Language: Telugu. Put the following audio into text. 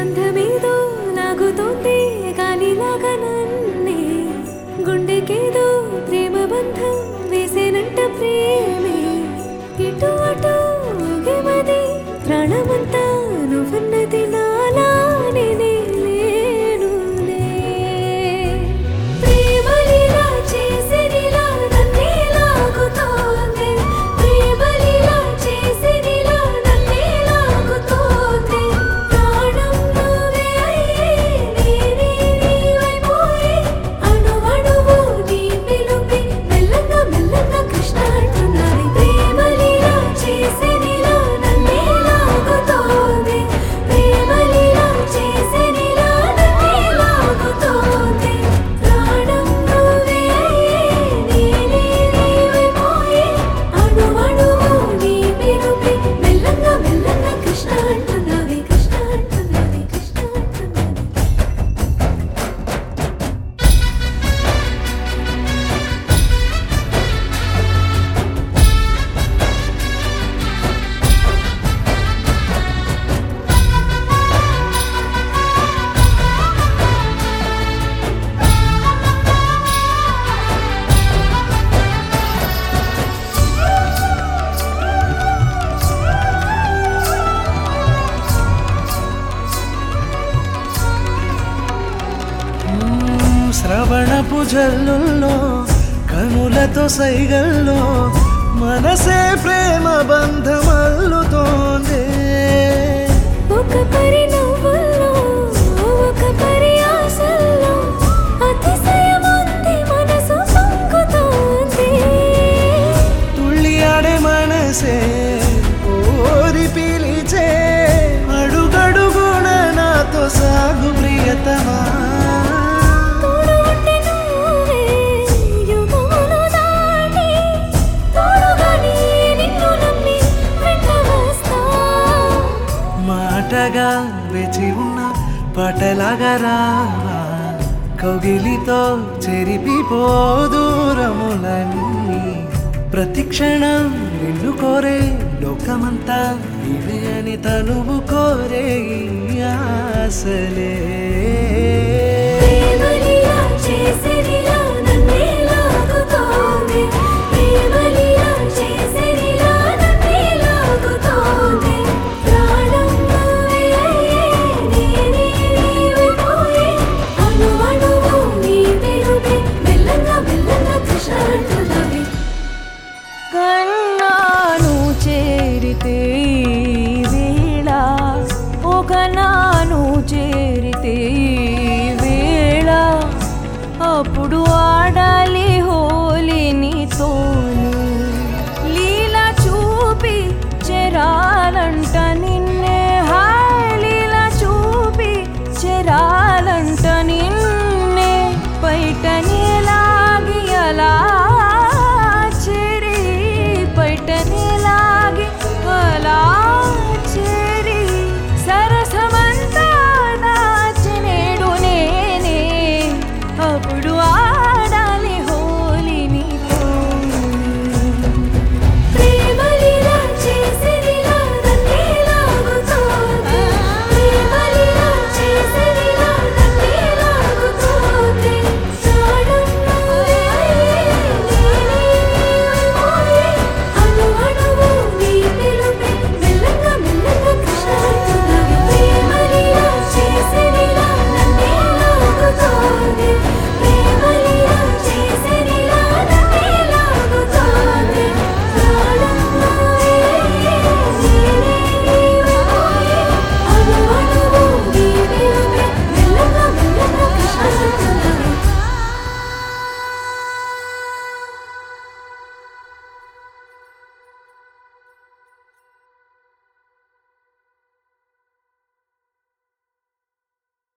బంధమేదో లాగుతోంది గాలిలాగా నన్నే గుండెకేదో ప్రేమ బంధం వేసేనంట ప్రేమే ఇటు అటు ఊగేమది ప్రాణమంతా నువ్వున్నది నాలానే లేనులే ప్రేమలీలా చేసినిలా నన్నే లాగుతోంది ప్రేమలీలా చేసినిలా నన్నే లాగుతోంది ప్రాణం నువ్వే అయ్యే నేనే నీవైపోయి అణువణువు నీ పిలుపి మెల్లగా మెల్లగా కృష్ణ అంటున్నది ప్రేమలీలా చేసినిలా నన్నే లాగుతోంది ప్రేమలీలా చేసినిలా నన్నే లాగుతోంది ప్రాణం నువ్వే అయ్యే నేనే నీవైపోయి అణువణువు నీ పిలుపి మెల్లగా మెల్లగా కృష్ణ అంటున్నది కృష్ణ అంటున్నది కృష్ణ అంటున్నది మ్మ్, శ్రవణపు జల్లుల్లో కనులతో సైగల్లో మనసే ప్రేమ బంధమల్లుతోంది ఒక పరి నవ్వుల్లో ఒక పరి ఆశల్లో అతిశయముంది మనసు పొంగుతోంది తుళ్ళి ఆడే మనసే ఓరి పిలిచే అడుగడుగున నాతో సాగు ప్రియతమా తోడు ఉంటే నువ్వే యుగములు దాటి తోడుగానే నిన్ను నమ్మి వెంట వస్తా మాటగా వేచి ఉన్న పటలాగా రావా కౌగిలితో చెరిపిపో దూరములన్నీ ప్రతి క్షణం నిన్ను కోరే లోకమంతా ఇవే అని తనువు కోరే ఈ ఆశలే ప్రేమలీలా చేసినిలా నన్నే లాగుతోంది ప్రేమలీలా చేసినిలా నన్నే లాగుతోంది ప్రాణం నువ్వే అయ్యే నేనే నీవైపోయి అణువణువు నీ పిలుపి మెల్లగా మెల్లగా కృష్ణ అంటున్నది కన్నాను చేరితే ఈ వేళ ఒక నాను చేరితే ఈ వేళ అప్పుడు